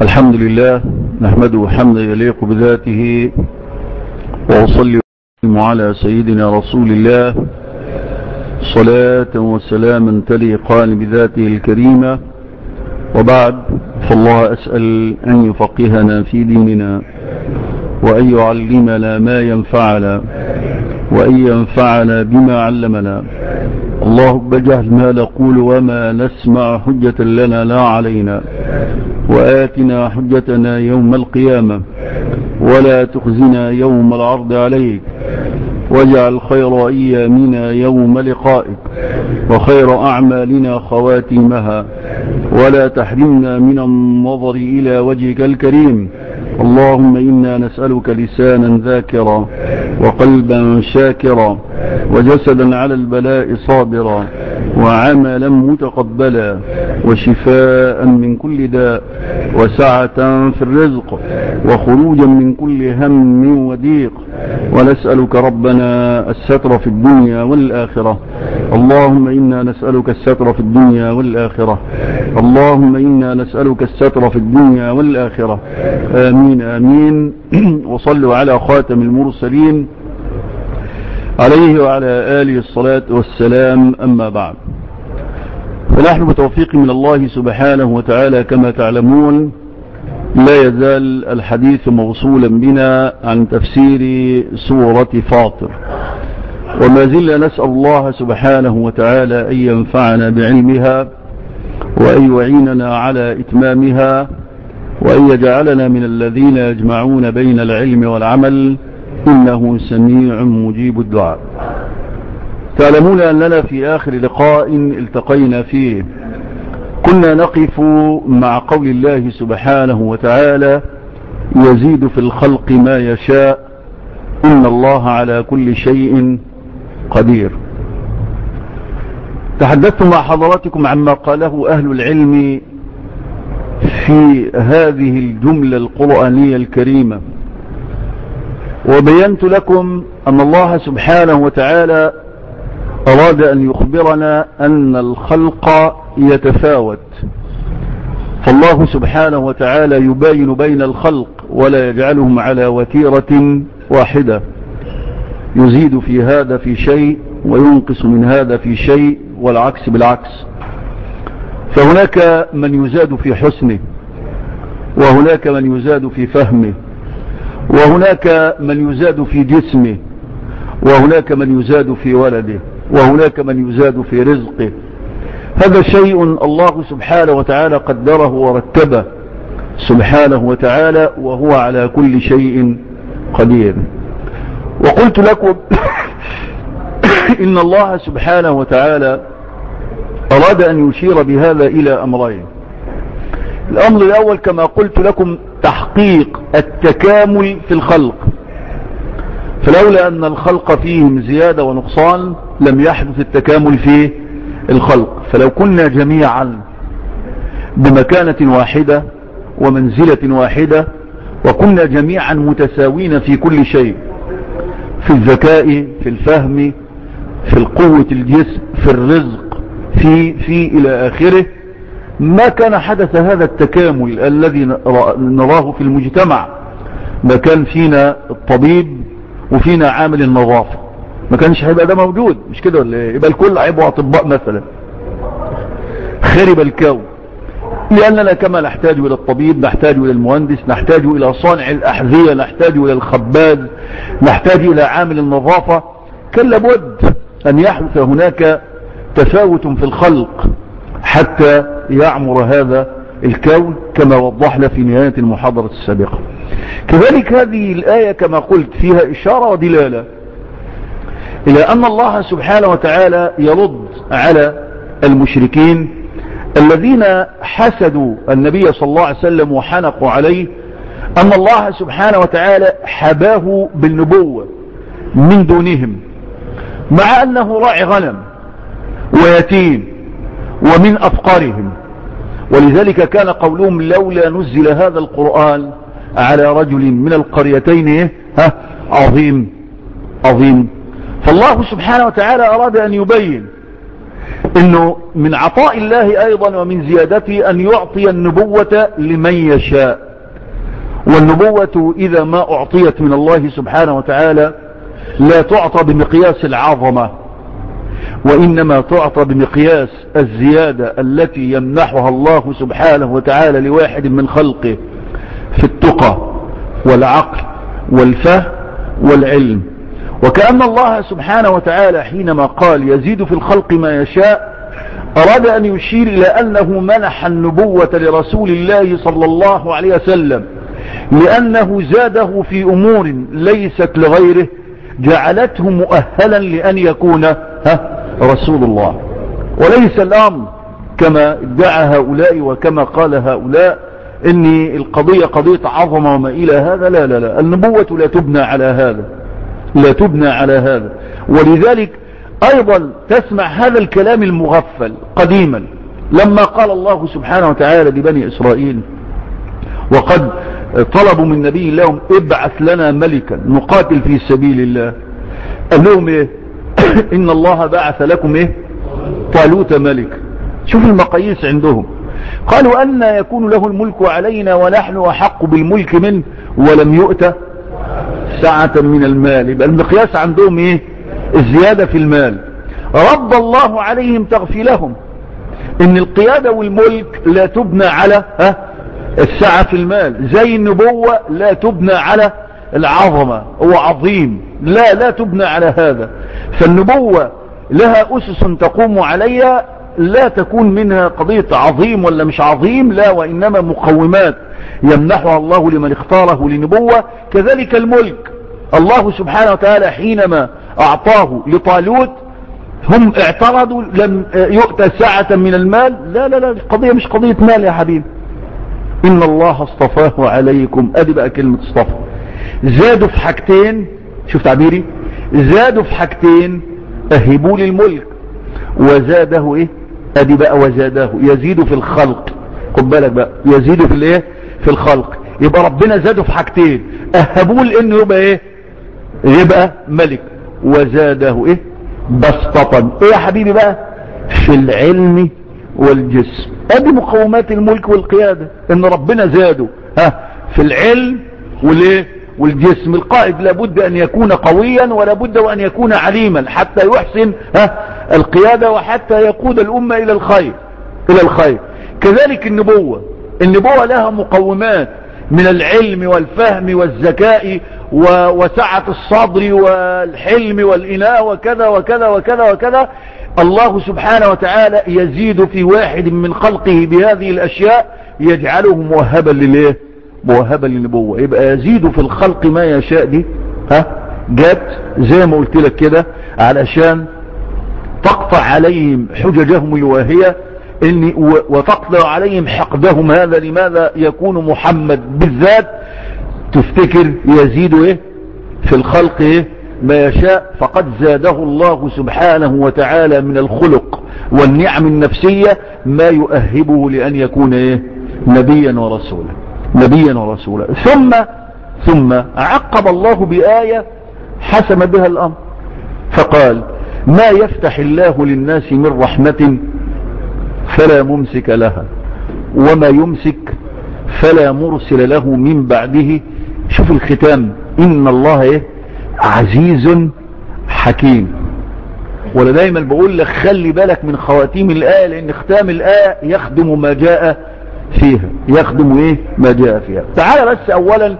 الحمد لله نحمده حمدا يليق بذاته وأصلي على سيدنا رسول الله صلاة وسلاما تليقان بذاته الكريمة وبعد فالله أسأل أن يفقهنا في ديننا وأن يعلمنا ما ينفعنا وأن ينفعنا بما علمنا اللهم اجعل ما نقول وما نسمع حجة لنا لا علينا وآتنا حجتنا يوم القيامة ولا تخزنا يوم العرض عليك واجعل خير أيامنا يوم لقائك وخير أعمالنا خواتيمها ولا تحرمنا من النظر إلى وجهك الكريم اللهم إنا نسألك لسانا ذاكرا وقلبا شاكرا وجسدا على البلاء صابرا وعملا متقبلا وشفاء من كل داء وسعة في الرزق وخروجا من كل هم وضيق ونسألك ربنا الستر في الدنيا والآخرة اللهم إنا نسألك الستر في الدنيا والآخرة اللهم إنا نسألك الستر في الدنيا والآخرة آمين آمين وصلوا على خاتم المرسلين عليه وعلى آله الصلاة والسلام أما بعد فنحن بتوفيق من الله سبحانه وتعالى كما تعلمون لا يزال الحديث موصولا بنا عن تفسير سورة فاطر وما زلنا نسأل الله سبحانه وتعالى أن ينفعنا بعلمها وأن يعيننا على إتمامها وأن يجعلنا من الذين يجمعون بين العلم والعمل إنه سميع مجيب الدعاء تعلمون أننا في آخر لقاء التقينا فيه كنا نقف مع قول الله سبحانه وتعالى يزيد في الخلق ما يشاء إن الله على كل شيء قدير تحدثت مع حضراتكم عما قاله أهل العلم في هذه الجملة القرآنية الكريمة وبينت لكم أن الله سبحانه وتعالى أراد أن يخبرنا أن الخلق يتفاوت فالله سبحانه وتعالى يباين بين الخلق ولا يجعلهم على وتيرة واحدة يزيد في هذا في شيء وينقص من هذا في شيء والعكس بالعكس فهناك من يزاد في حسنه وهناك من يزاد في فهمه وهناك من يزاد في جسمه وهناك من يزاد في ولده وهناك من يزاد في رزقه هذا شيء الله سبحانه وتعالى قدره ورتبه سبحانه وتعالى وهو على كل شيء قدير وقلت لكم إن الله سبحانه وتعالى أراد أن يشير بهذا إلى أمرين الأمر الأول كما قلت لكم تحقيق التكامل في الخلق فلولا أن الخلق فيهم زيادة ونقصان لم يحدث التكامل في الخلق فلو كنا جميعا بمكانة واحدة ومنزلة واحدة وكنا جميعا متساوين في كل شيء في الذكاء في الفهم في القوة الجسم في الرزق في في إلى آخره ما كان حدث هذا التكامل الذي نراه في المجتمع ما كان فينا الطبيب وفينا عامل النظافة ما كانش هيبقى ده موجود مش كده ولا ايه يبقى الكل هيبقوا اطباء مثلا خرب الكون لأننا كما نحتاج إلى الطبيب نحتاج إلى المهندس نحتاج إلى صانع الأحذية نحتاج إلى الخباز نحتاج إلى عامل النظافة كان لابد أن يحدث هناك تفاوت في الخلق حتى يعمر هذا الكون كما وضحنا في نهاية المحاضرة السابقة كذلك هذه الآية كما قلت فيها إشارة ودلالة إلى أن الله سبحانه وتعالى يرد على المشركين الذين حسدوا النبي صلى الله عليه وسلم وحنقوا عليه أن الله سبحانه وتعالى حباه بالنبوة من دونهم مع أنه راعي غنم ويتيم ومن أفقارهم ولذلك كان قولهم لولا نزل هذا القرآن على رجل من القريتين ها عظيم عظيم فالله سبحانه وتعالى أراد أن يبين انه من عطاء الله ايضا ومن زيادته ان يعطي النبوة لمن يشاء والنبوة اذا ما اعطيت من الله سبحانه وتعالى لا تعطى بمقياس العظمة وإنما تعطى بمقياس الزيادة التي يمنحها الله سبحانه وتعالى لواحد من خلقه في التقى والعقل والفهم والعلم وكأن الله سبحانه وتعالى حينما قال يزيد في الخلق ما يشاء أراد أن يشير إلى أنه منح النبوة لرسول الله صلى الله عليه وسلم لأنه زاده في أمور ليست لغيره جعلته مؤهلا لأن يكون ها رسول الله وليس الأمر كما ادعى هؤلاء وكما قال هؤلاء ان القضية قضية عظمة وما الى هذا لا لا لا النبوة لا تبنى على هذا لا تبنى على هذا ولذلك ايضا تسمع هذا الكلام المغفل قديما لما قال الله سبحانه وتعالى لبني اسرائيل وقد طلبوا من نبي الله ابعث لنا ملكا نقاتل في سبيل الله قال لهم ايه ان الله بعث لكم ايه طالوت ملك شوف المقاييس عندهم قالوا أن يكون له الملك علينا ونحن أحق بالملك منه ولم يؤت سعة من المال يبقى المقياس عندهم ايه الزيادة في المال رد الله عليهم تغفلهم ان القيادة والملك لا تبنى على ها السعة في المال زي النبوة لا تبنى على العظمة هو عظيم لا لا تبنى على هذا فالنبوة لها أسس تقوم عليها لا تكون منها قضية عظيم ولا مش عظيم لا وإنما مقومات يمنحها الله لمن اختاره لنبوة كذلك الملك الله سبحانه وتعالى حينما أعطاه لطالوت هم اعترضوا لم يؤتى ساعة من المال لا لا لا القضية مش قضية مال يا حبيبي إن الله اصطفاه عليكم أدي بقى كلمة اصطفى زادوا في حاجتين شوف تعبيري زادوا في حاجتين أهبوا للملك وزاده ايه ادي بقى وزاده يزيد في الخلق خد بالك بقى يزيد في الايه في الخلق يبقى ربنا زاده في حاجتين اهبوه لانه يبقى ايه يبقى ملك وزاده ايه بسطة ايه يا حبيبي بقى في العلم والجسم ادي مقومات الملك والقيادة ان ربنا زاده ها في العلم والايه والجسم القائد لابد ان يكون قويا ولابد وان يكون عليما حتى يحسن ها القيادة وحتى يقود الامة الى الخير الى الخير كذلك النبوة النبوة لها مقومات من العلم والفهم والذكاء وسعة الصدر والحلم والإناء وكذا وكذا وكذا وكذا الله سبحانه وتعالى يزيد في واحد من خلقه بهذه الأشياء يجعله موهبا لليه موهبا للنبوة يبقى يزيد في الخلق ما يشاء دي ها جات زي ما قلت لك كده علشان تقطع عليهم حججهم الواهية إن وتقطع عليهم حقدهم هذا لماذا يكون محمد بالذات تفتكر يزيد ايه في الخلق ايه ما يشاء فقد زاده الله سبحانه وتعالى من الخلق والنعم النفسية ما يؤهبه لأن يكون ايه نبيا ورسولا نبيا ورسولا ثم ثم عقب الله بآية حسم بها الأمر فقال ما يفتح الله للناس من رحمة فلا ممسك لها وما يمسك فلا مرسل له من بعده شوف الختام إن الله إيه عزيز حكيم ولا دايما بقول لك خلي بالك من خواتيم الآية لأن ختام الآية يخدم ما جاء فيها يخدم إيه ما جاء فيها تعال بس أولا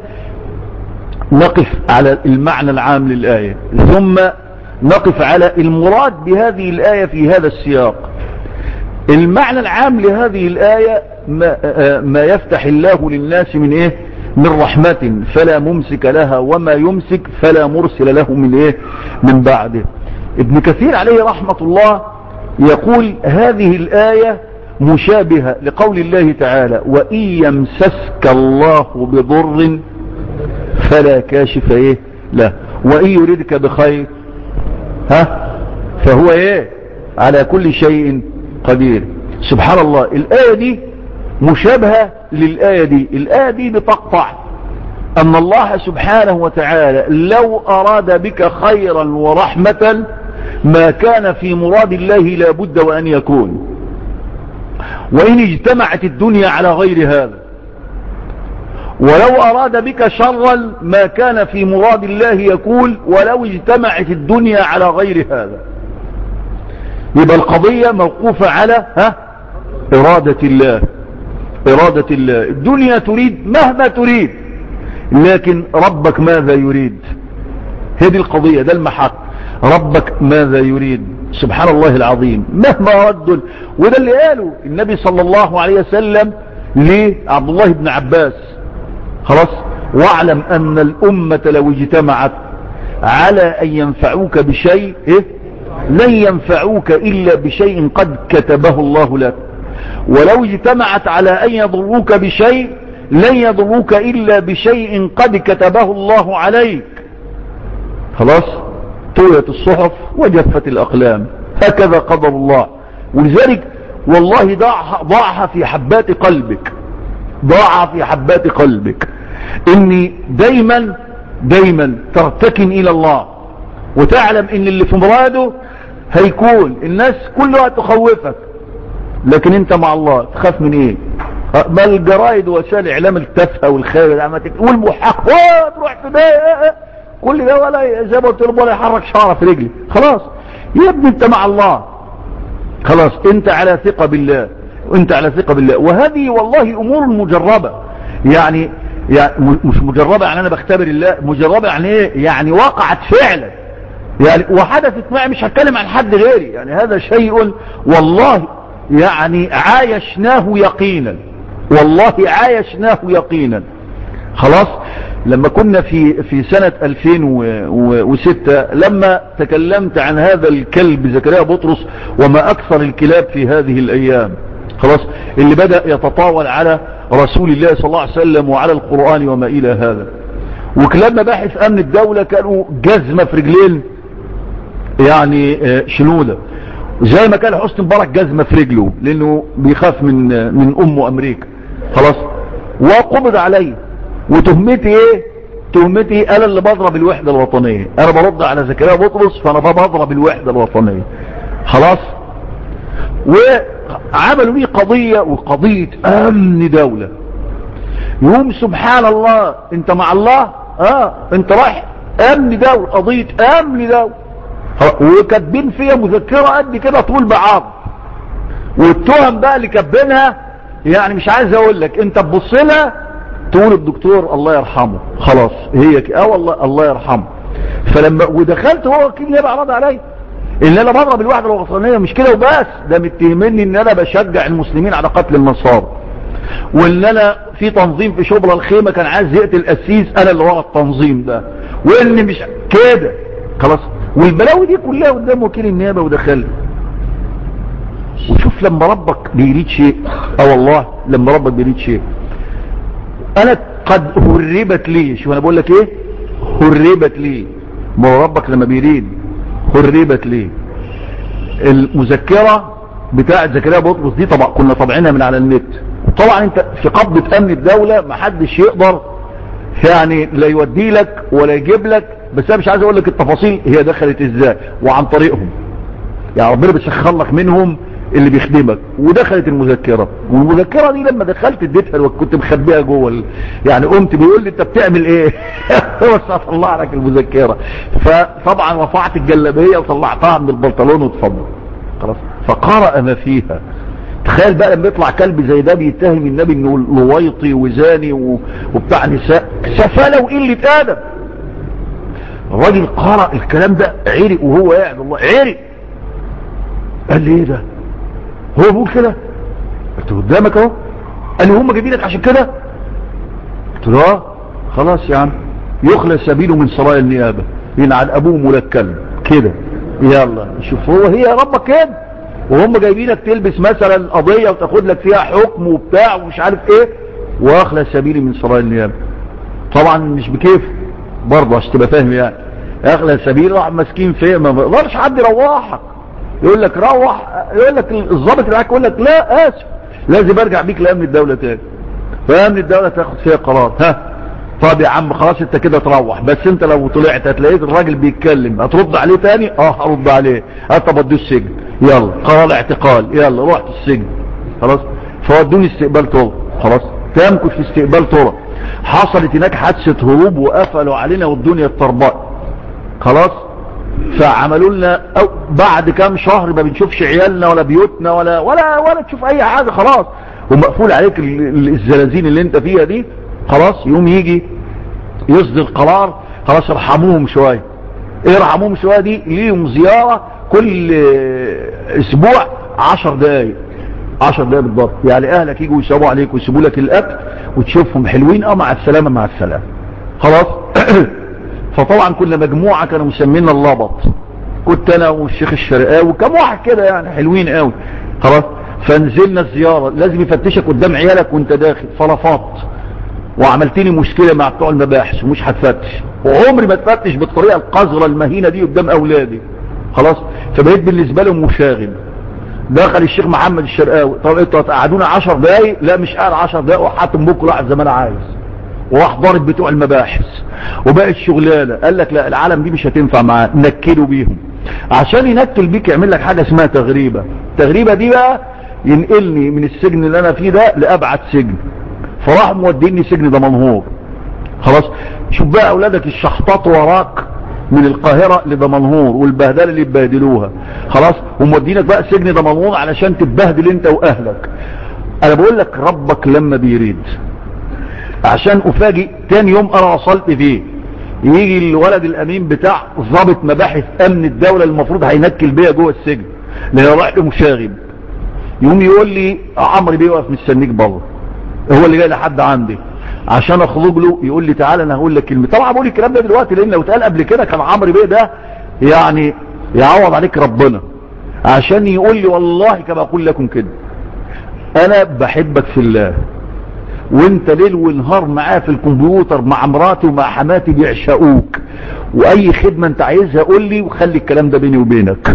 نقف على المعنى العام للآية ثم نقف على المراد بهذه الآية في هذا السياق المعنى العام لهذه الآية ما, ما يفتح الله للناس من إيه من رحمة فلا ممسك لها وما يمسك فلا مرسل له من إيه من بعده ابن كثير عليه رحمة الله يقول هذه الآية مشابهة لقول الله تعالى وإن يمسسك الله بضر فلا كاشف إيه له وإن يريدك بخير ها فهو إيه على كل شيء قدير سبحان الله الآية دي مشابهة للآية دي الآية دي بتقطع أن الله سبحانه وتعالى لو أراد بك خيرا ورحمة ما كان في مراد الله لابد وأن يكون وإن اجتمعت الدنيا على غير هذا ولو أراد بك شرا ما كان في مراد الله يكون ولو اجتمعت الدنيا على غير هذا يبقى القضية موقوفة على ها إرادة الله إرادة الله الدنيا تريد مهما تريد لكن ربك ماذا يريد هذه القضية ده المحق ربك ماذا يريد سبحان الله العظيم مهما رد وده اللي قاله النبي صلى الله عليه وسلم لعبد الله بن عباس خلاص واعلم ان الامة لو اجتمعت على ان ينفعوك بشيء إيه؟ لن ينفعوك الا بشيء قد كتبه الله لك ولو اجتمعت على ان يضروك بشيء لن يضروك الا بشيء قد كتبه الله عليك خلاص طويت الصحف وجفت الاقلام هكذا قدر الله ولذلك والله ضعها, ضعها في حبات قلبك ضاع في حبات قلبك اني دايما دايما ترتكن الى الله وتعلم ان اللي في مراده هيكون الناس كل وقت تخوفك لكن انت مع الله تخاف من ايه ما الجرايد وسائل الاعلام التافهه والخير والمحق تروح في بيه كل ده ولا زي ما قلت له ولا يحرك شعره في رجلي خلاص يا ابني انت مع الله خلاص انت على ثقه بالله وانت على ثقة بالله وهذه والله امور مجربة يعني, يعني مش مجربة يعني انا بختبر الله مجربة يعني ايه يعني وقعت فعلا يعني وحدثت معي مش هتكلم عن حد غيري يعني هذا شيء والله يعني عايشناه يقينا والله عايشناه يقينا خلاص لما كنا في في سنة 2006 لما تكلمت عن هذا الكلب زكريا بطرس وما اكثر الكلاب في هذه الايام خلاص اللي بدأ يتطاول على رسول الله صلى الله عليه وسلم وعلى القرآن وما إلى هذا وكلاب مباحث أمن الدولة كانوا جزمة في رجلين يعني شنودة زي ما كان حسن مبارك جزمة في رجله لأنه بيخاف من من أمه أمريكا خلاص وقبض عليه وتهمتي ايه تهمتي انا اللي بضرب الوحدة الوطنية انا برد على زكريا بطرس فانا بضرب الوحدة الوطنية خلاص وعملوا لي قضية وقضية امن دولة يوم سبحان الله انت مع الله اه انت رايح امن دولة قضية امن دولة وكاتبين فيها مذكرة قد كده طول بعض والتهم بقى اللي كاتبينها يعني مش عايز اقول لك انت تبص لها تقول الدكتور الله يرحمه خلاص هي ك... اه والله الله يرحمه فلما ودخلت هو وكيل نيابه عرض عليا ان انا بضرب الوحده الوطنيه مش كده وبس ده متهمني ان انا بشجع المسلمين على قتل النصارى وان انا في تنظيم في شبرا الخيمه كان عايز يقتل قسيس انا اللي ورا التنظيم ده وان مش كده خلاص والبلاوي دي كلها قدام وكيل النيابه ودخلت وشوف لما ربك بيريد شيء اه والله لما ربك بيريد شيء انا قد هربت لي شو انا بقول لك ايه هربت لي ما ربك لما بيريد هربت لي المذكرة بتاعة زكريا بطرس دي طبعا كنا طبعينها من على النت طبعا انت في قبضة امن الدولة محدش يقدر يعني لا يودي لك ولا يجيب لك بس انا مش عايز اقول لك التفاصيل هي دخلت ازاي وعن طريقهم يعني ربنا بيسخر لك منهم اللي بيخدمك ودخلت المذكرة والمذكرة دي لما دخلت اديتها وكنت مخبيها جوه ال... يعني قمت بيقول لي انت بتعمل ايه بس هطلع لك المذكرة فطبعا رفعت الجلابية وطلعتها من البنطلون واتفضل خلاص فقرأ ما فيها تخيل بقى لما يطلع كلب زي ده بيتهم النبي انه لويطي وزاني و... وبتاع نساء سفالة وقلة ادب الراجل قرأ الكلام ده عرق وهو قاعد والله عرق قال لي ايه ده هو بيقول كده قلت قدامك اهو قال لي هم جايبينك عشان كده قلت له اه خلاص يا عم يخلى سبيله من سرايا النيابه ينعد ابوه مولد كلب كده يلا شوف هو هي يا ربك كده وهم جايبينك تلبس مثلا قضيه وتاخد لك فيها حكم وبتاع ومش عارف ايه واخلى سبيلي من سرايا النيابه طبعا مش بكيف برضه عشان تبقى فاهم يعني اخلى سبيل راح ماسكين فيه ما بقدرش حد يروحك يقول لك روح يقول لك الضابط اللي معاك يقول لك لا اسف لازم ارجع بيك لامن الدوله تاني فامن الدوله تاخد فيها قرار ها طب يا عم خلاص انت كده تروح بس انت لو طلعت هتلاقيت الراجل بيتكلم هترد عليه تاني اه هرد عليه هات بدو السجن يلا قرار اعتقال يلا رحت السجن خلاص فودوني استقبال طرق خلاص تمكث في استقبال طرق حصلت هناك حادثة هروب وقفلوا علينا والدنيا الطرباء خلاص فعملوا لنا أو بعد كام شهر ما بنشوفش عيالنا ولا بيوتنا ولا ولا ولا تشوف اي حاجة خلاص ومقفول عليك الزلازين اللي انت فيها دي خلاص يوم يجي يصدر قرار خلاص ارحموهم شوية ايه ارحموهم شوية دي ليهم زيارة كل اسبوع عشر دقايق عشر دقايق بالضبط يعني اهلك يجوا يسابوا عليك ويسيبوا لك الاكل وتشوفهم حلوين اه مع السلامة مع السلامة خلاص فطبعا كنا مجموعة كانوا مسمينا اللبط كنت انا والشيخ الشرقاوي كم واحد كده يعني حلوين قوي خلاص فنزلنا الزيارة لازم يفتشك قدام عيالك وانت داخل فرفضت وعملتني مشكلة مع بتوع المباحث ومش هتفتش وعمري ما تفتش بالطريقة القذرة المهينة دي قدام اولادي خلاص فبقيت بالنسبة لهم مشاغل دخل الشيخ محمد الشرقاوي طب انتوا هتقعدونا 10 دقايق لا مش قاعد 10 دقايق وحاتم بكره قاعد زي ما انا عايز وراح ضارب بتوع المباحث وبقت شغلانه قال لك لا العالم دي مش هتنفع معاه نكلوا بيهم عشان ينكل بيك يعمل لك حاجه اسمها تغريبه التغريبه دي بقى ينقلني من السجن اللي انا فيه ده لابعد سجن فراح موديني سجن دمنهور خلاص شوف بقى اولادك الشحطات وراك من القاهرة لدمنهور والبهدلة اللي ببهدلوها خلاص ومودينك بقى سجن دمنهور علشان تتبهدل انت واهلك انا بقول لك ربك لما بيريد عشان افاجئ تاني يوم انا وصلت فيه يجي الولد الامين بتاع ضابط مباحث امن الدولة المفروض هينكل بيا جوه السجن لان رايح مشاغب يوم يقول لي عمرو بيه واقف مستنيك بره هو اللي جاي لحد عندي عشان اخرج له يقول لي تعالى انا هقول لك كلمه طبعا بقول الكلام ده دلوقتي لان لو اتقال قبل كده كان عمرو بيه ده يعني يعوض عليك ربنا عشان يقول لي والله كما اقول لكم كده انا بحبك في الله وانت ليل ونهار معاه في الكمبيوتر مع مراتي ومع حماتي بيعشقوك واي خدمه انت عايزها قول لي وخلي الكلام ده بيني وبينك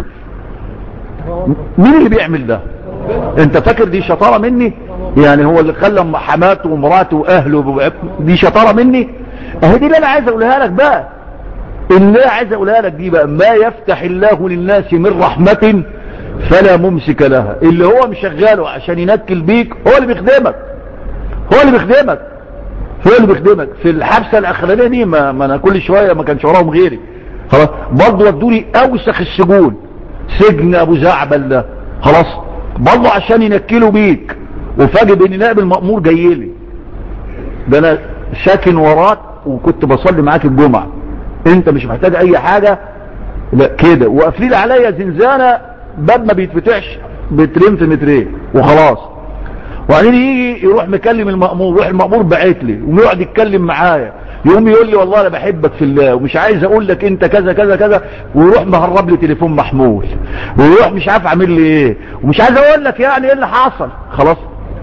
مين اللي بيعمل ده انت فاكر دي شطاره مني يعني هو اللي خلى حماته ومراته واهله دي شطاره مني اهي دي اللي انا عايز اقولها لك بقى اللي عايز اقولها لك دي بقى ما يفتح الله للناس من رحمة فلا ممسك لها اللي هو مشغله عشان ينكل بيك هو اللي بيخدمك هو اللي بيخدمك هو اللي بيخدمك في الحبسة الاخرانية دي ما, ما انا كل شوية ما كانش وراهم غيري خلاص برضه ودوني اوسخ السجون سجن ابو زعبل ده خلاص برضه عشان ينكلوا بيك وفاجئ بان نائب المأمور جاي لي ده انا ساكن وراك وكنت بصلي معاك الجمعة انت مش محتاج اي حاجة لا كده وقافلين عليا زنزانة باب ما بيتفتحش مترين في مترين وخلاص وبعدين يجي يروح مكلم المأمور يروح المأمور باعت لي ويقعد يتكلم معايا يقوم يقول لي والله انا بحبك في الله ومش عايز اقول لك انت كذا كذا كذا ويروح مهرب لي تليفون محمول ويروح مش عارف عامل لي ايه ومش عايز اقول لك يعني ايه اللي حصل خلاص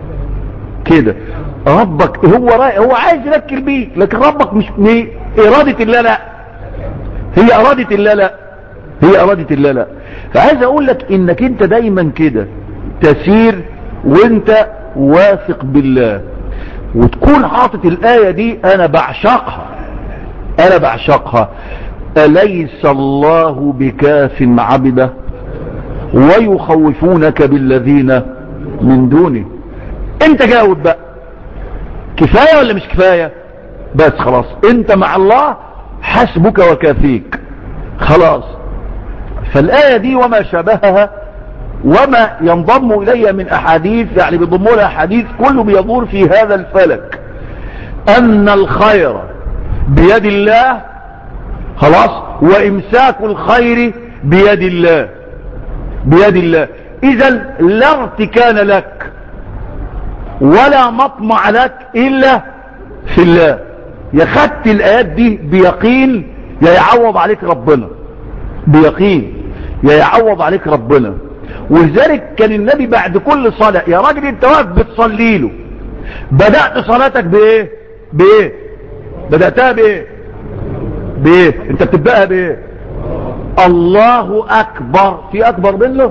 كده ربك هو رأي هو عايز يذكر بيك لكن ربك مش مي ارادة الله لا هي ارادة الله لا هي ارادة الله لا فعايز اقول لك انك انت دايما كده تسير وانت واثق بالله وتكون حاطط الآية دي انا بعشقها انا بعشقها أليس الله بكاف عبده ويخوفونك بالذين من دونه انت جاوب بقى كفاية ولا مش كفاية بس خلاص انت مع الله حسبك وكافيك خلاص فالآية دي وما شابهها وما ينضم إليها من أحاديث يعني بيضموا لها أحاديث كله بيدور في هذا الفلك أن الخير بيد الله خلاص وإمساك الخير بيد الله بيد الله إذا لا ارتكان لك ولا مطمع لك إلا في الله يا خدت الآيات دي بيقين يا يعوض عليك ربنا بيقين يا يعوض عليك ربنا ولذلك كان النبي بعد كل صلاة يا راجل انت واقف بتصلي له بدأت صلاتك بايه بايه بدأتها بايه بايه انت بتبدأها بايه الله اكبر في اكبر منه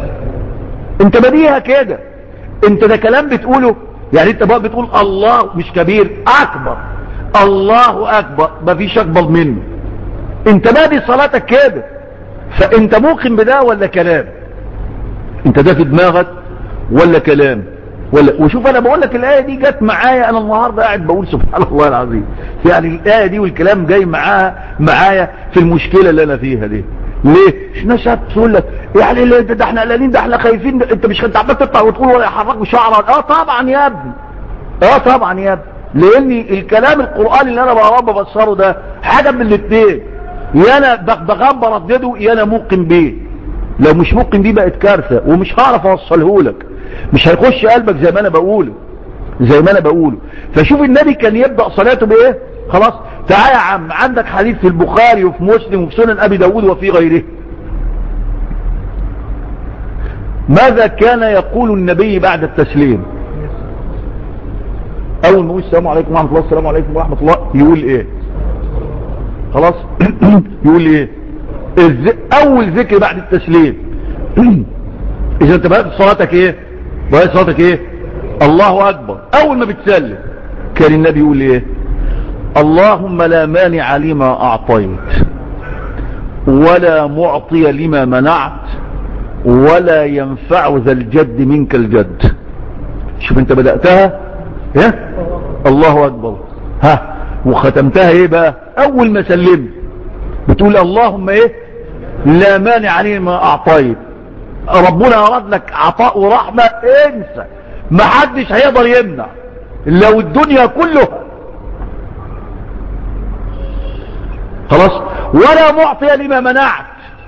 انت بديها كده انت ده كلام بتقوله يعني انت بقى بتقول الله مش كبير اكبر الله اكبر مفيش اكبر منه انت بادي صلاتك كده فانت موقن بده ولا كلام انت ده في دماغك ولا كلام ولا وشوف انا بقول لك الايه دي جت معايا انا النهارده قاعد بقول سبحان الله العظيم يعني الايه دي والكلام جاي معاها معايا في المشكله اللي انا فيها دي ليه ناس تقول لك يعني اللي ده, ده احنا قلقانين ده احنا خايفين ده انت مش انت عمال تطلع وتقول ولا يحركوا شعرك اه طبعا يا ابني اه طبعا يا ابني لان الكلام القراني اللي انا بقراه ببصره ده حاجه من الاثنين يا انا بغام بردده يا انا موقن بيه لو مش موقن بيه بقت كارثه ومش هعرف اوصله لك مش هيخش قلبك زي ما انا بقوله زي ما انا بقوله فشوف النبي كان يبدأ صلاته بايه خلاص تعال يا عم عندك حديث في البخاري وفي مسلم وفي سنن ابي داود وفي غيره ماذا كان يقول النبي بعد التسليم اول ما يقول السلام عليكم ورحمه الله السلام عليكم ورحمه الله يقول ايه خلاص يقول ايه اول ذكر بعد التسليم اذا انت بدأت صلاتك ايه بدأت صلاتك ايه الله اكبر اول ما بتسلم كان النبي يقول ايه اللهم لا مانع لما اعطيت ولا معطي لما منعت ولا ينفع ذا الجد منك الجد شوف انت بدأتها ايه الله اكبر ها وختمتها ايه بقى اول ما سلمت بتقول اللهم ايه لا مانع لما اعطيت ربنا اراد لك عطاء ورحمة انسى ما حدش هيقدر يمنع لو الدنيا كلها خلاص ولا معطي لما منعت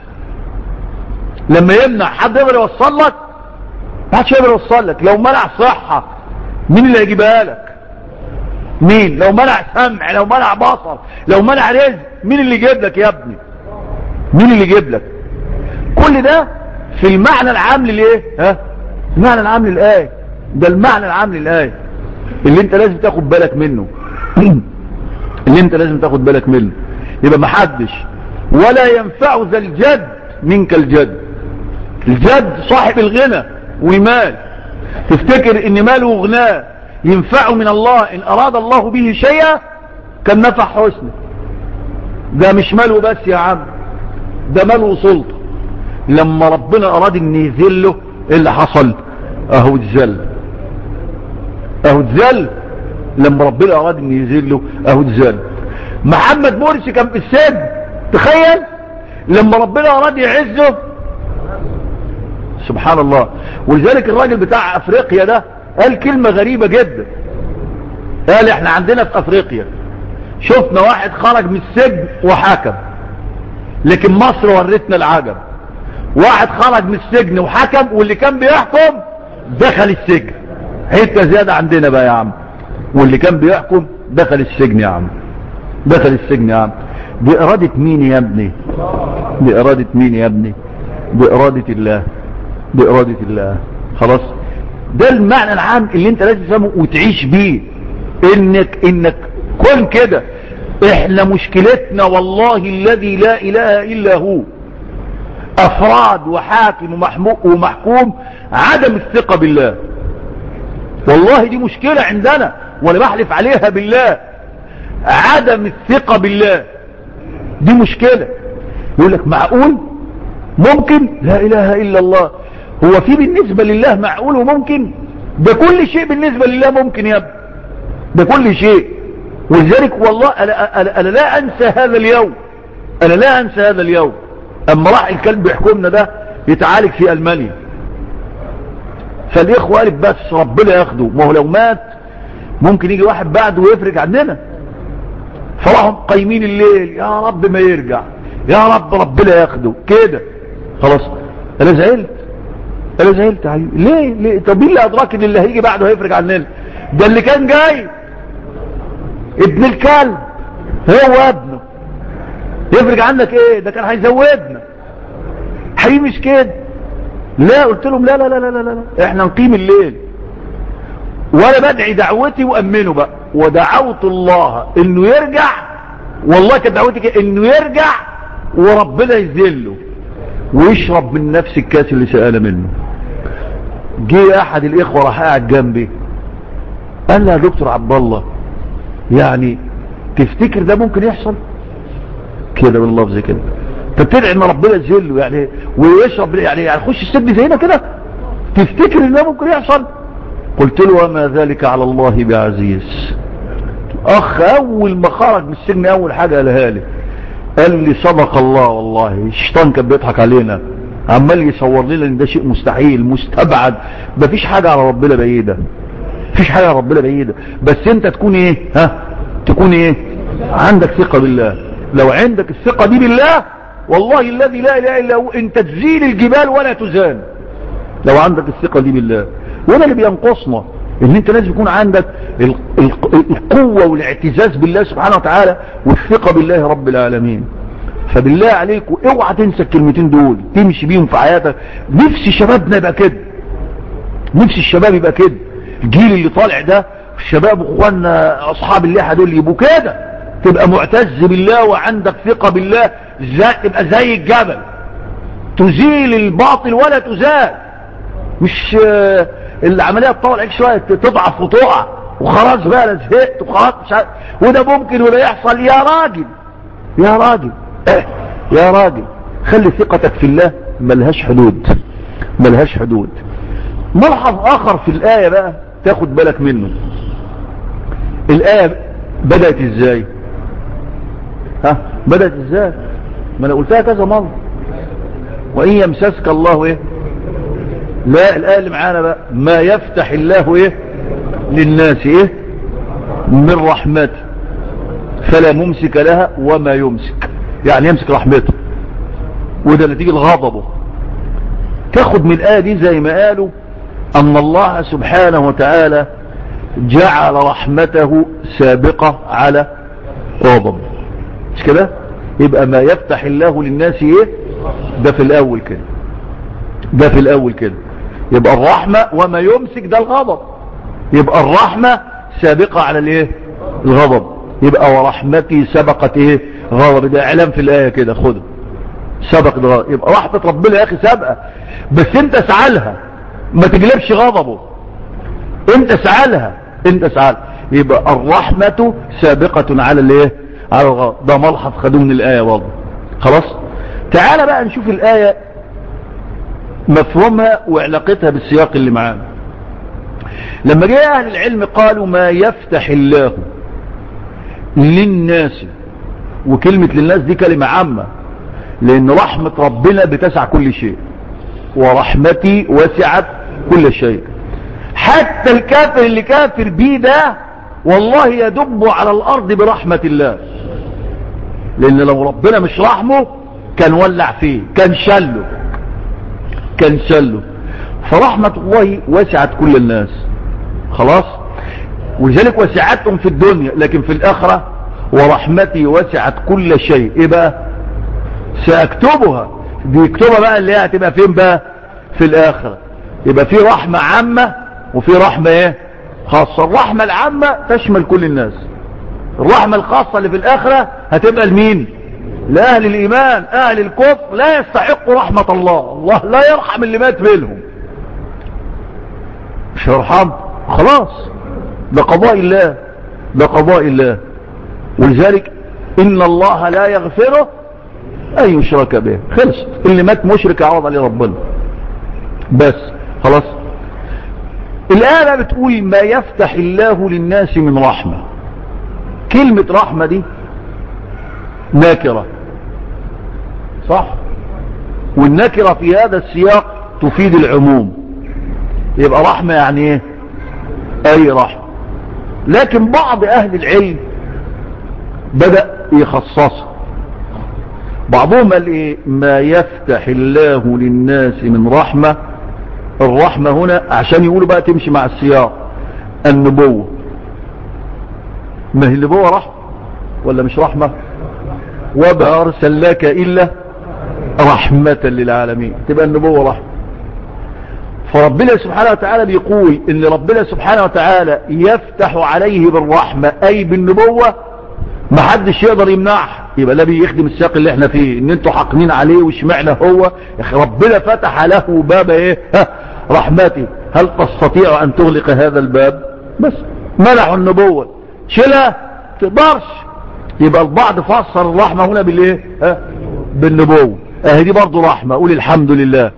لما يمنع حد يقدر يوصل لك ما حدش يقدر يوصل لك لو منع صحة مين اللي هيجيبها لك مين لو منع سمع لو منع بصر لو منع رزق مين اللي يجيب لك يا ابني مين اللي يجيب لك كل ده في المعنى العام للايه ها المعنى العام للايه ده المعنى العام للايه اللي انت لازم تاخد بالك منه اللي انت لازم تاخد بالك منه يبقى محدش ولا ينفع ذا الجد منك الجد الجد صاحب الغنى والمال تفتكر ان ماله وغناه ينفعه من الله ان اراد الله به شيئا كان نفع حسنه ده مش ماله بس يا عم ده ماله وسلطه لما ربنا اراد ان يذله ايه اللي حصل اهو اتذل اهو اتذل لما ربنا اراد ان يذله اهو اتذل محمد مرسي كان في السجن تخيل لما ربنا اراد يعزه سبحان الله ولذلك الراجل بتاع افريقيا ده قال كلمة غريبة جدا قال احنا عندنا في افريقيا شفنا واحد خرج من السجن وحكم لكن مصر ورتنا العجب واحد خرج من السجن وحكم واللي كان بيحكم دخل السجن حته زيادة عندنا بقى يا عم واللي كان بيحكم دخل السجن يا عم دخل السجن يا عم بإرادة مين يا ابني بإرادة مين يا ابني بإرادة الله بإرادة الله خلاص ده المعنى العام اللي انت لازم تفهمه وتعيش بيه انك انك كن كده احنا مشكلتنا والله الذي لا اله الا هو افراد وحاكم ومحكوم عدم الثقة بالله والله دي مشكلة عندنا وانا بحلف عليها بالله عدم الثقة بالله دي مشكلة يقول لك معقول ممكن لا اله الا الله هو في بالنسبة لله معقول وممكن ده كل شيء بالنسبة لله ممكن يا ابني ده كل شيء ولذلك والله أنا, أنا, أنا لا أنسى هذا اليوم أنا لا أنسى هذا اليوم أما راح الكلب يحكمنا ده يتعالج في ألمانيا فالإخوة قالت بس ربنا ياخده ما هو لو مات ممكن يجي واحد بعده ويفرج عننا فراحوا قايمين الليل يا رب ما يرجع يا رب ربنا ياخده كده خلاص انا زعلت انا زعلت عليه ليه ليه طب مين اللي ادراك ان اللي هيجي بعده هيفرج عننا ده اللي كان جاي ابن الكلب هو ابنه يفرج عنك ايه ده كان هيزودنا حقيقي مش كده لا قلت لهم لا لا لا لا لا, لا. احنا نقيم الليل وانا بدعي دعوتي وامنه بقى ودعوت الله انه يرجع والله كانت دعوتي كده انه يرجع وربنا يذله ويشرب من نفس الكاس اللي سأل منه جه احد الاخوة راح قاعد جنبي قال لي يا دكتور عبد الله يعني تفتكر ده ممكن يحصل كده باللفظ كده انت بتدعي ان ربنا يذله يعني ويشرب يعني يخش السجن زينا كده تفتكر ان ده ممكن يحصل قلت له وما ذلك على الله بعزيز اخ اول ما خرج من السجن اول حاجة قالها لي قال لي صدق الله والله الشيطان كان بيضحك علينا عمال يصور لنا ان ده شيء مستحيل مستبعد مفيش حاجة على ربنا بعيدة مفيش حاجة على ربنا بعيدة بس انت تكون ايه ها تكون ايه عندك ثقة بالله لو عندك الثقة دي بالله والله الذي لا اله الا هو انت تزيل الجبال ولا تزال لو عندك الثقة دي بالله وده اللي بينقصنا ان انت لازم يكون عندك القوة والاعتزاز بالله سبحانه وتعالى والثقة بالله رب العالمين فبالله عليكم اوعى تنسى الكلمتين دول تمشي بيهم في حياتك نفسي شبابنا يبقى كده نفسي الشباب يبقى كده الجيل اللي طالع ده الشباب واخواننا اصحاب اللحى دول يبقوا كده تبقى معتز بالله وعندك ثقة بالله زي تبقى زي الجبل تزيل الباطل ولا تزال مش العملية تطول عليك شوية تضعف وتقع وخلاص بقى انا زهقت وخلاص مش عارف وده ممكن ولا يحصل يا راجل يا راجل اه يا راجل خلي ثقتك في الله ملهاش حدود ملهاش حدود ملحظ اخر في الآية بقى تاخد بالك منه الآية بدأت ازاي ها بدأت ازاي ما انا قلتها كذا مرة وان يمسسك الله ايه لا الآية اللي معانا بقى ما يفتح الله ايه للناس ايه من رحمته فلا ممسك لها وما يمسك يعني يمسك رحمته وده نتيجة غضبه تاخد من الآية دي زي ما قالوا أن الله سبحانه وتعالى جعل رحمته سابقة على غضبه مش كده يبقى ما يفتح الله للناس ايه ده في الأول كده ده في الأول كده يبقى الرحمة وما يمسك ده الغضب يبقى الرحمة سابقة على الايه الغضب يبقى ورحمتي سبقت ايه غضب ده اعلام في الآية كده خده سبق الغضب يبقى رحمة ربنا يا اخي سابقة بس انت اسعالها ما تجلبش غضبه انت اسعالها انت اسعالها يبقى الرحمة سابقة على الايه على الغضب ده ملحظ خدوه من الآية برضه خلاص تعال بقى نشوف الآية مفهومها وعلاقتها بالسياق اللي معانا لما جاء اهل العلم قالوا ما يفتح الله للناس وكلمة للناس دي كلمة عامة لان رحمة ربنا بتسع كل شيء ورحمتي وسعت كل شيء حتى الكافر اللي كافر بيه ده والله يدب على الارض برحمة الله لان لو ربنا مش رحمه كان ولع فيه كان شله كان شله فرحمة الله وسعت كل الناس خلاص ولذلك وسعتهم في الدنيا لكن في الآخرة ورحمتي وسعت كل شيء ايه بقى سأكتبها دي يكتبها بقى اللي هي هتبقى فين بقى في الآخرة يبقى في رحمة عامة وفي رحمة ايه خاصة الرحمة العامة تشمل كل الناس الرحمة الخاصة اللي في الآخرة هتبقى لمين لأهل الإيمان أهل الكفر لا يستحق رحمة الله الله لا يرحم اللي مات منهم مش يرحم خلاص ده قضاء الله ده قضاء الله ولذلك إن الله لا يغفره أن يشرك به خلص اللي مات مشرك يعوض عليه ربنا بس خلاص الآية بتقول ما يفتح الله للناس من رحمة كلمة رحمة دي ناكرة صح والنكرة في هذا السياق تفيد العموم يبقى رحمة يعني ايه اي رحمة لكن بعض اهل العلم بدأ يخصصها بعضهم قال ايه ما يفتح الله للناس من رحمة الرحمة هنا عشان يقولوا بقى تمشي مع السياق النبوة ما هي النبوة رحمة ولا مش رحمة وما أرسلناك إلا رحمة للعالمين تبقى النبوة رحمة فربنا سبحانه وتعالى بيقول ان ربنا سبحانه وتعالى يفتح عليه بالرحمة اي بالنبوة ما حدش يقدر يمنعها يبقى لا بيخدم السياق اللي احنا فيه ان انتوا حاقنين عليه وشمعنا هو يا اخي ربنا فتح له باب ايه ها رحمته هل تستطيع ان تغلق هذا الباب بس منعوا النبوة شيلها تقدرش يبقى البعض فسر الرحمة هنا بالايه ها بالنبوة اهي دي برضو رحمة قول الحمد لله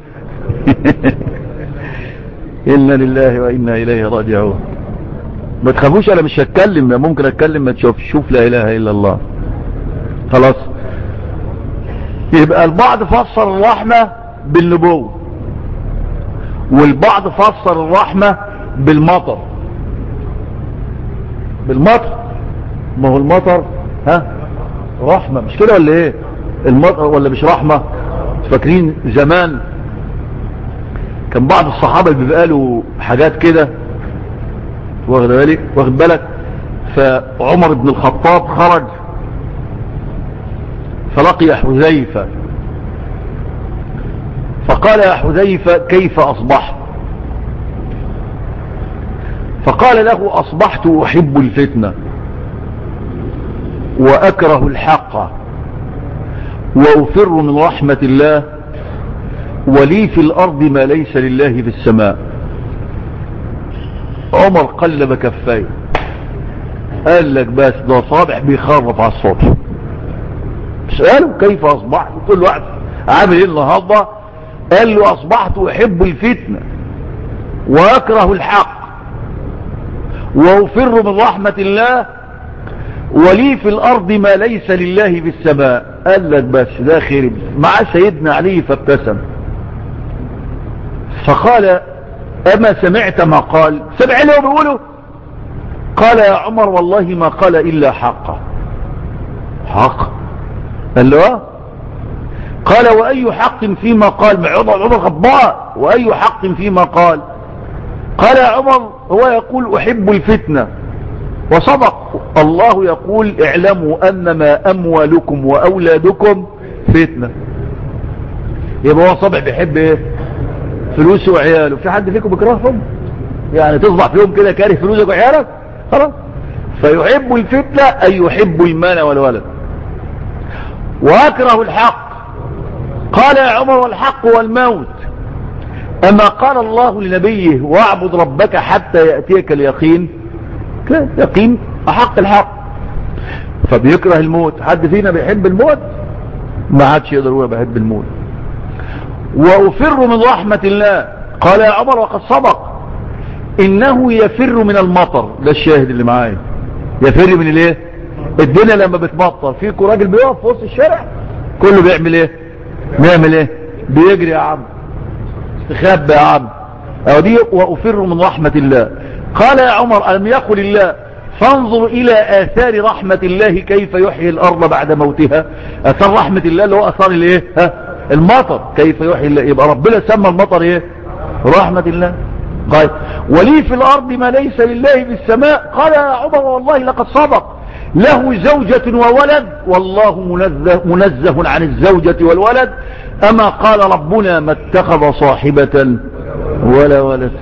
إنا لله وإنا إليه راجعون ما تخافوش أنا مش هتكلم ممكن أتكلم ما تشوف شوف لا إله إلا الله خلاص يبقى البعض فسر الرحمة بالنبوة والبعض فسر الرحمة بالمطر بالمطر ما هو المطر ها رحمة مش كده ولا ايه المطر ولا مش رحمة فاكرين زمان كان بعض الصحابة بيبقى له حاجات كده واخد بالك واخد بالك فعمر بن الخطاب خرج فلقي حذيفة فقال يا حذيفة كيف أصبحت فقال له أصبحت أحب الفتنة وأكره الحق وأفر من رحمة الله ولي في الأرض ما ليس لله في السماء عمر قلب كفاي قال لك بس ده صابح بيخرف على الصبح سأله كيف أصبحت كل واحد عامل ايه النهاردة قال له أصبحت أحب الفتنة وأكره الحق وأفر من رحمة الله ولي في الأرض ما ليس لله في السماء قال لك بس ده خير مع سيدنا علي فابتسم فقال أما سمعت ما قال سمع له بيقوله قال يا عمر والله ما قال إلا حقا حق قال له قال وأي حق فيما قال عمر عمر غضباء وأي حق فيما قال قال يا عمر هو يقول أحب الفتنة وصدق الله يقول اعلموا أنما أموالكم وأولادكم فتنة يبقى هو صبع بيحب ايه فلوسه وعياله في حد فيكم بيكرههم يعني تصبح فيهم كده كاره فلوسك وعيالك خلاص فيحب الفتنة أي يحب المال والولد وأكره الحق قال يا عمر والحق والموت أما قال الله لنبيه واعبد ربك حتى يأتيك اليقين يقين أحق الحق فبيكره الموت حد فينا بيحب الموت ما عادش يقدر هو بيحب الموت وأفر من رحمة الله قال يا عمر وقد سبق إنه يفر من المطر ده الشاهد اللي معايا يفر من الايه الدنيا لما بتمطر فيكم راجل بيقف في وسط الشارع كله بيعمل ايه بيعمل ايه بيجري يا عم استخبى يا عم أو دي وأفر من رحمة الله قال يا عمر ألم يقل الله فانظر إلى آثار رحمة الله كيف يحيي الأرض بعد موتها آثار رحمة الله اللي هو آثار الايه ها المطر كيف يحيي الله يبقى ربنا سمى المطر ايه رحمة الله قال ولي في الأرض ما ليس لله في السماء قال يا عمر والله لقد صدق له زوجة وولد والله منزه, منزه عن الزوجة والولد أما قال ربنا ما اتخذ صاحبة ولا ولد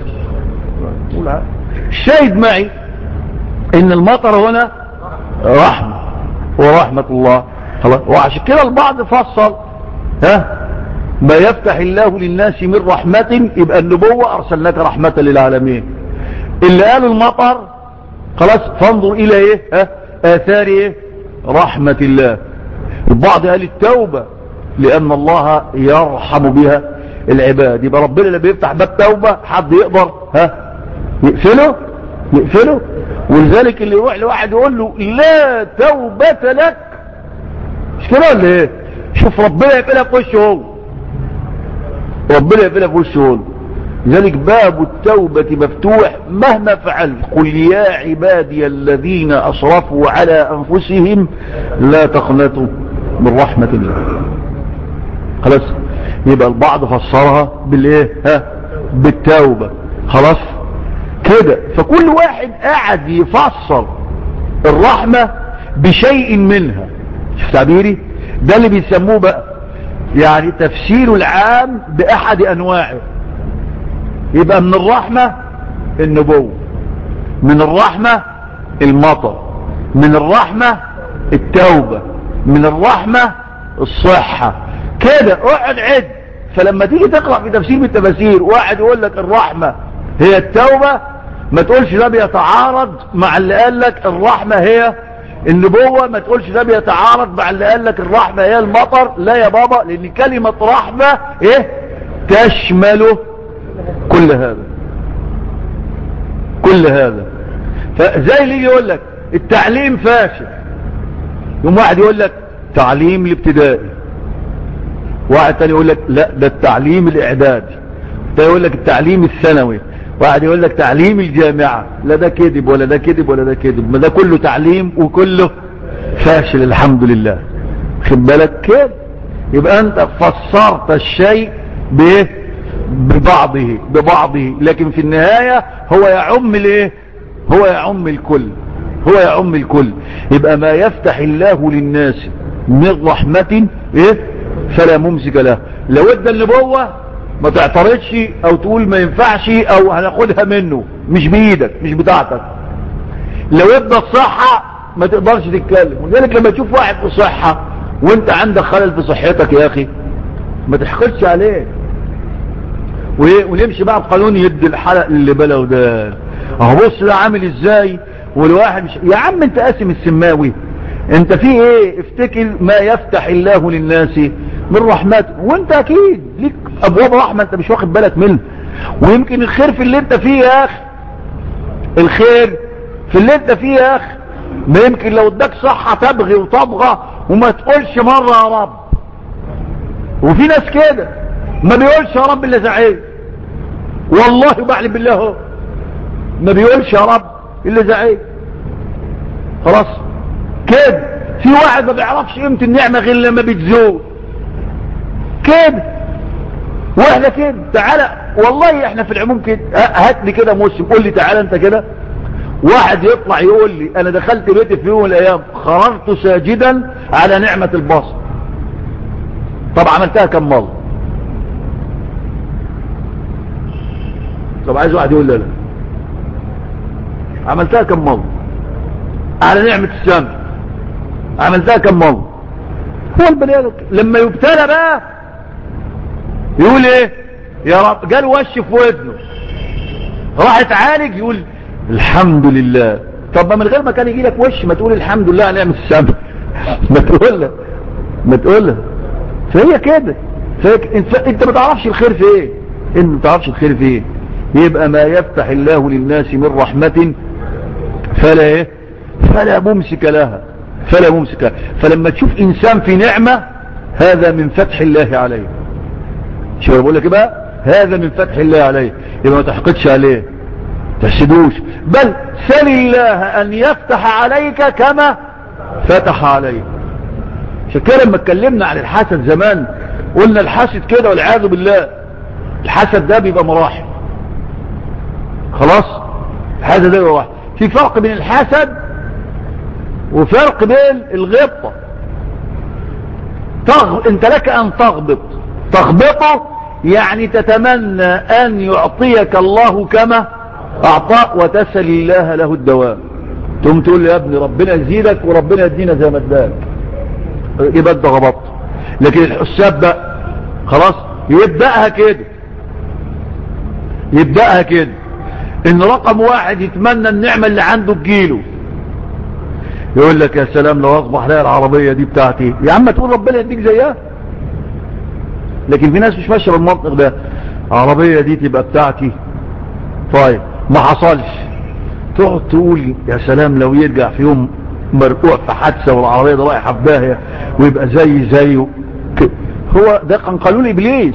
الشاهد معي ان المطر هنا رحمة ورحمة الله خلاص وعشان كده البعض فصل ها ما يفتح الله للناس من رحمة يبقى النبوة ارسلناك رحمة للعالمين اللي قالوا المطر خلاص فانظر الى ايه ها اثار ايه رحمة الله البعض قال التوبة لان الله يرحم بها العباد يبقى ربنا اللي بيفتح باب توبة حد يقدر ها يقفله يقفله ولذلك اللي يروح لواحد يقول له لا توبة لك مش كده ولا ايه شوف ربنا يقفلها في وشه هو ربنا يقفلها في وشه هو لذلك باب التوبة مفتوح مهما فعل قل يا عبادي الذين أصرفوا على أنفسهم لا تقنطوا من رحمة الله خلاص يبقى البعض فسرها بالايه ها بالتوبة خلاص كده فكل واحد قاعد يفسر الرحمة بشيء منها شوف تعبيري ده اللي بيسموه بقى يعني تفسير العام بأحد أنواعه يبقى من الرحمة النبوة من الرحمة المطر من الرحمة التوبة من الرحمة الصحة كده اقعد عد فلما تيجي تقرأ في تفسير بالتفاسير واحد يقول لك الرحمة هي التوبة ما تقولش ده بيتعارض مع اللي قال لك الرحمة هي النبوة ما تقولش ده بيتعارض مع اللي قال لك الرحمة هي المطر لا يا بابا لان كلمة رحمة ايه تشمل كل هذا كل هذا فزي اللي يجي يقول لك التعليم فاشل يوم واحد يقول لك تعليم الابتدائي واحد تاني يقول لك لا ده التعليم الاعدادي ده يقول لك التعليم الثانوي واحد يقول لك تعليم الجامعة لا ده كذب ولا ده كذب ولا ده كذب ما ده كله تعليم وكله فاشل الحمد لله خد بالك كده يبقى انت فسرت الشيء بايه ببعضه ببعضه لكن في النهاية هو يعم الايه هو يعم الكل هو يعم الكل يبقى ما يفتح الله للناس من رحمة ايه فلا ممسك له لو ادى النبوة ما تعترضش او تقول ما ينفعش او هناخدها منه مش بايدك مش بتاعتك لو ادى الصحة ما تقدرش تتكلم ولذلك لما تشوف واحد في صحة وانت عندك خلل في صحتك يا اخي ما تحقدش عليه ونمشي بقى بقانون يد الحلق اللي بلغ ده اهو بص ده عامل ازاي والواحد مش يا عم انت قاسم السماوي انت في ايه افتكر ما يفتح الله للناس من رحمته وانت اكيد ليك ابواب رحمة انت مش واخد بالك منه ويمكن الخير في اللي انت فيه يا اخي الخير في اللي انت فيه يا اخي ما يمكن لو اداك صحة تبغي وتبغى وما تقولش مرة يا رب وفي ناس كده ما بيقولش يا رب الا زعيم والله بعلم بالله هو ما بيقولش يا رب الا زعيم خلاص كده في واحد ما بيعرفش قيمة النعمة غير لما بتزول كده واحنا كده تعالى والله احنا في العموم كده هات لي كده مسلم قول لي تعالى انت كده واحد يطلع يقول لي انا دخلت بيتي في يوم من الايام خررت ساجدا على نعمة البصر طب عملتها كم مرة طب عايز واحد يقول لي لا عملتها كم مرة على نعمة السمع عملتها كم مرة هو البني ادم لما يبتلى بقى يقول ايه يا رب قال وش في ودنه راح يتعالج يقول الحمد لله طب من غير ما كان يجي لك وش ما تقول الحمد لله على نعمة السمع ما تقولها ما تقولها فهي كده انت, انت ما تعرفش الخير في ايه انت ما تعرفش الخير في ايه يبقى ما يفتح الله للناس من رحمة فلا ايه فلا ممسك لها فلا ممسك لها فلما تشوف انسان في نعمة هذا من فتح الله عليه شو بقول لك بقى هذا من فتح الله عليه يبقى ما تحقدش عليه تحسدوش بل سل الله ان يفتح عليك كما فتح عليك عشان كده لما اتكلمنا عن الحسد زمان قلنا الحسد كده والعياذ بالله الحسد ده بيبقى مراحل خلاص الحسد ده بيبقى مراحل في فرق بين الحسد وفرق بين الغبطة تغ... انت لك ان تغبط تغبطه يعني تتمنى ان يعطيك الله كما اعطاء وتسل الله له الدوام تقوم تقول يا ابني ربنا يزيدك وربنا يدينا زي ما اداك يبقى انت غبطت لكن الحساب بقى خلاص يبدأها كده يبدأها كده ان رقم واحد يتمنى النعمة اللي عنده تجيله يقول لك يا سلام لو اصبح لي العربية دي بتاعتي يا عم تقول ربنا يديك زيها لكن في ناس مش ماشيه بالمنطق ده العربية دي تبقى بتاعتي طيب ما حصلش تقعد تقول يا سلام لو يرجع في يوم مرقوع في حادثة والعربية ده رايحة في داهية ويبقى زي زيه هو ده كان قانون ابليس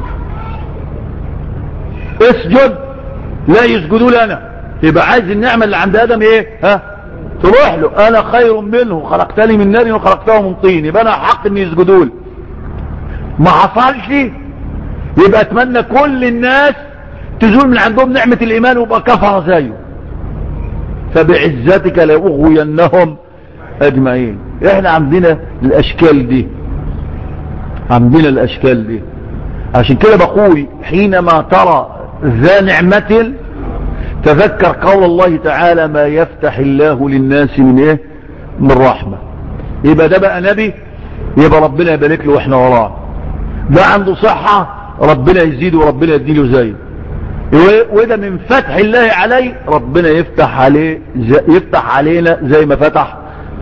اسجد لا يسجدوا لنا يبقى عايز النعمة اللي عند ادم ايه ها تروح له انا خير منه خلقتني من نار وخلقته من طين يبقى انا حق ان يسجدوا لي ما حصلش يبقى اتمنى كل الناس تزول من عندهم نعمة الايمان ويبقى كفر زيه فبعزتك لأغوينهم اجمعين احنا عندنا الاشكال دي عندنا الاشكال دي عشان كده بقول حينما ترى ذا نعمة تذكر قول الله تعالى ما يفتح الله للناس من ايه من رحمة يبقى ده بقى نبي يبقى ربنا يبارك له واحنا وراه ده عنده صحة ربنا يزيده وربنا يديله زيه وده من فتح الله عليه ربنا يفتح عليه يفتح علينا زي ما فتح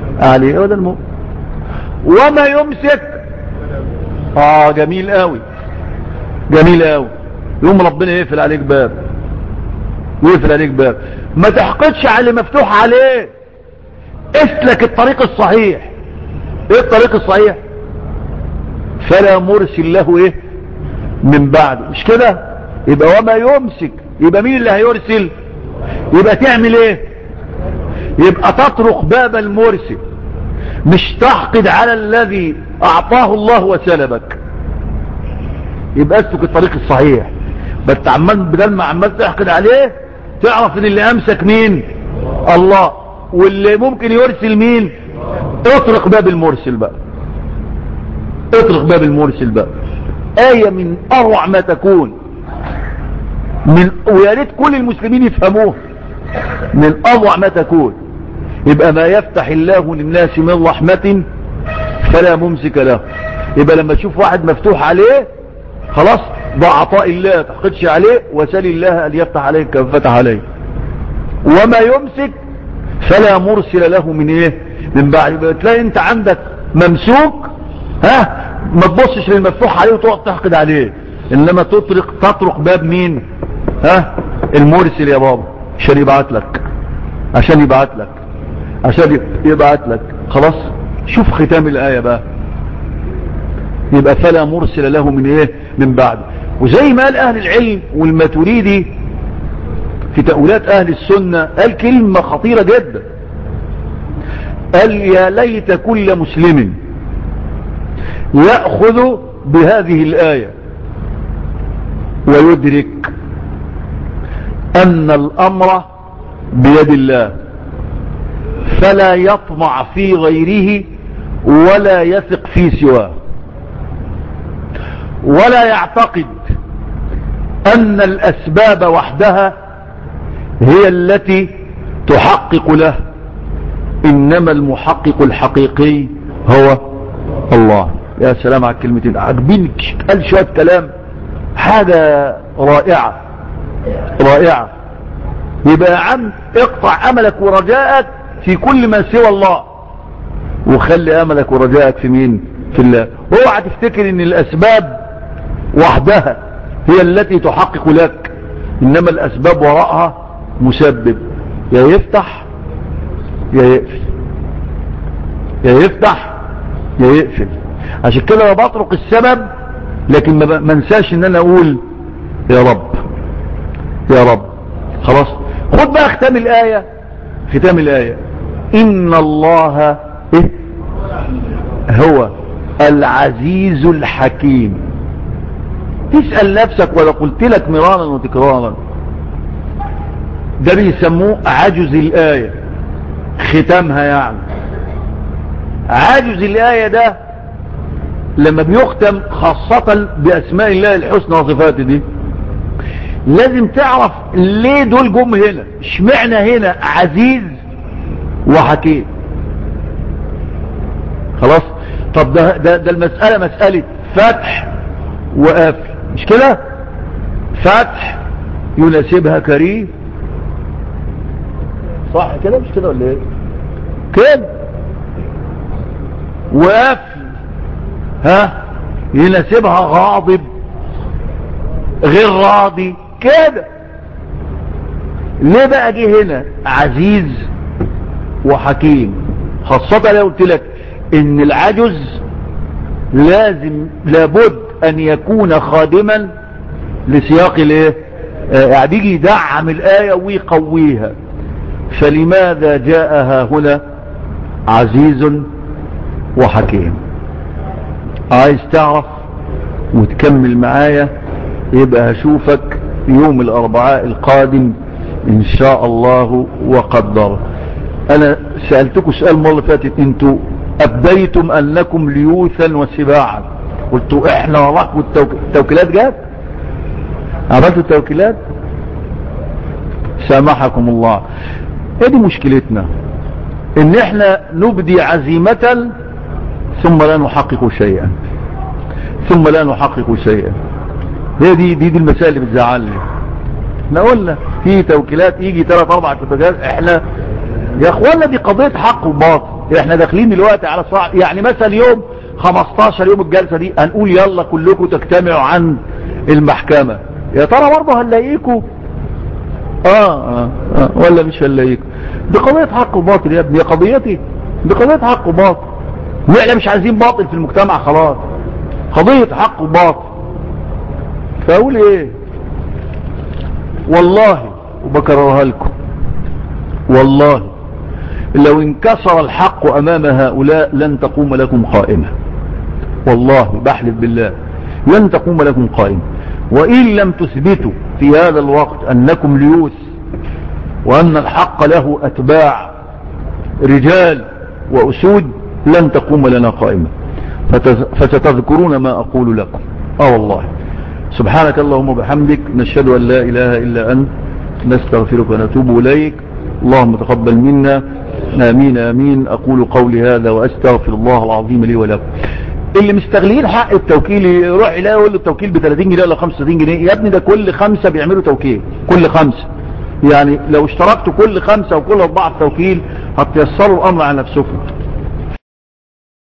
عليه هو ده المؤمن وما يمسك اه جميل قوي جميل قوي يوم ربنا يقفل عليك باب يقفل عليك باب ما تحقدش على اللي مفتوح عليه اسلك الطريق الصحيح ايه الطريق الصحيح فلا مرسل له ايه من بعده مش كده يبقى وما يمسك يبقى مين اللي هيرسل يبقى تعمل ايه يبقى تطرق باب المرسل مش تحقد على الذي اعطاه الله وسلبك يبقى اسلك الطريق الصحيح بس عمال بدل ما عمال تحقد عليه تعرف ان اللي امسك مين الله واللي ممكن يرسل مين اطرق باب المرسل بقى اطرق باب المرسل بقى آية من أروع ما تكون من ويا ريت كل المسلمين يفهموه من أروع ما تكون يبقى ما يفتح الله للناس من رحمة فلا ممسك له يبقى لما تشوف واحد مفتوح عليه خلاص ده عطاء الله تحقدش عليه وسل الله أن يفتح عليك كما فتح عليه وما يمسك فلا مرسل له من ايه من بعد تلاقي انت عندك ممسوك ها ما تبصش للمفتوح عليه وتقعد تحقد عليه انما تطرق تطرق باب مين ها المرسل يا بابا عشان يبعت لك عشان يبعت لك عشان يبعت لك خلاص شوف ختام الآية بقى يبقى فلا مرسل له من ايه من بعد وزي ما قال اهل العلم والماتريدي في تأويلات اهل السنة قال كلمة خطيرة جدا قال يا ليت كل مسلم يأخذ بهذه الآية ويدرك أن الأمر بيد الله فلا يطمع في غيره ولا يثق في سواه ولا يعتقد أن الأسباب وحدها هي التي تحقق له إنما المحقق الحقيقي هو الله يا سلام على الكلمتين عاجبين قال شوية كلام حاجة رائعة رائعة يبقى يا عم اقطع املك ورجاءك في كل ما سوى الله وخلي املك ورجاءك في مين في الله اوعى تفتكر ان الاسباب وحدها هي التي تحقق لك انما الاسباب وراءها مسبب يا يفتح يا يقفل يا يفتح يا يقفل عشان كده انا بطرق السبب لكن ما انساش ان انا اقول يا رب يا رب خلاص خد بقى ختام الآية ختام الآية إن الله إيه؟ هو العزيز الحكيم تسأل نفسك ولا قلت لك مرارا وتكرارا ده بيسموه عجز الآية ختامها يعني عجز الآية ده لما بيختم خاصة بأسماء الله الحسنى وصفاته دي لازم تعرف ليه دول جم هنا اشمعنى هنا عزيز وحكيم خلاص طب ده, ده, ده المسألة مسألة فتح وقفل مش كده فتح يناسبها كريم صح كده مش كده ولا ايه كده وقفل ها يناسبها غاضب غير راضي كده ليه بقى جه هنا عزيز وحكيم خاصة لو قلت لك ان العجز لازم لابد ان يكون خادما لسياق الايه يعني بيجي يدعم الايه ويقويها فلماذا جاءها هنا عزيز وحكيم عايز تعرف وتكمل معايا يبقى هشوفك يوم الاربعاء القادم ان شاء الله وقدر انا سألتكم سؤال مرة فاتت انتوا ابديتم انكم ليوثا وسباعا قلتوا احنا وراكم التوكيلات جات عملتوا التوكيلات سامحكم الله هذه مشكلتنا ان احنا نبدي عزيمة ثم لا نحقق شيئا ثم لا نحقق شيئا هي دي دي, دي المسائل اللي بتزعلني احنا قلنا في توكيلات يجي ثلاث اربع توكيلات احنا يا اخوانا دي قضية حق وباطل احنا داخلين دلوقتي على صاع يعني مثلا يوم 15 يوم الجلسة دي هنقول يلا كلكم تجتمعوا عن المحكمة يا ترى برضه هنلاقيكم آه, آه, اه ولا مش هنلاقيكم دي قضية حق وباطل يا ابني يا قضيتي دي قضية حق وباطل احنا مش عايزين باطل في المجتمع خلاص قضية حق وباطل فاقول ايه والله وبكررها لكم والله لو انكسر الحق امام هؤلاء لن تقوم لكم قائمة والله بحلف بالله لن تقوم لكم قائمة وان لم تثبتوا في هذا الوقت انكم ليوث وان الحق له اتباع رجال واسود لن تقوم لنا قائمة فستذكرون ما اقول لكم اه والله سبحانك اللهم وبحمدك نشهد ان لا اله الا انت نستغفرك ونتوب اليك اللهم تقبل منا امين امين اقول قولي هذا واستغفر الله العظيم لي ولكم اللي مستغلين حق التوكيل يروح يلاقي يقول له التوكيل ب 30 جنيه ولا 35 جنيه يا ابني ده كل خمسة بيعملوا توكيل كل خمسة يعني لو اشتركتوا كل خمسة وكل اربعة في توكيل هتيسروا الامر على نفسكم